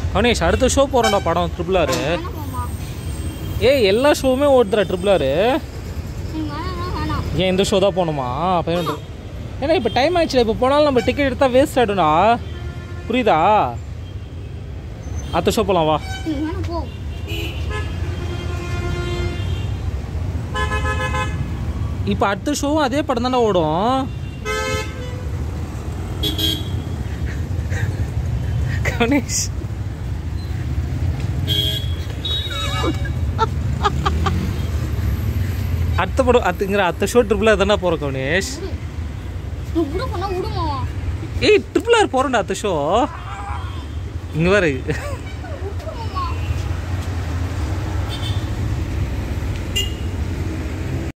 கணேஷ் அடுத்த ஷோ போகிறோம்டா படம் triple R வேணாம் மாமா ஏய் எல்லா ஷோவுமே ஓடுதுடா ட்ரிபிள் ஆர் நீ வேணாம் வேணாம் ஏன் இந்த ஷோ தான் போகணுமா பதினொன்று ஏன்னா இப்போ டைம் ஆயிடுச்சுல இப்போ போனாலும் நம்ம டிக்கெட் எடுத்தால் வேஸ்ட் ஆகிடும்டா புரியுதா அடுத்த ஷோ போகலாம் வா நீ வேணாம் போ இப்போ அடுத்த ஷோவும் அதே படம் தானே ஓடும் கணேஷ் அடுத்த படம் அடுத்துங்கிற அடுத்த ஷோ ட்ரிபிள் ஆர் தானே போகிறோம் கணேஷ் நீ விட போனா விடு மாமா ஏய் ட்ரிபிள் ஆர் போகிறோம்டா அடுத்த ஷோ இங்கே பாரு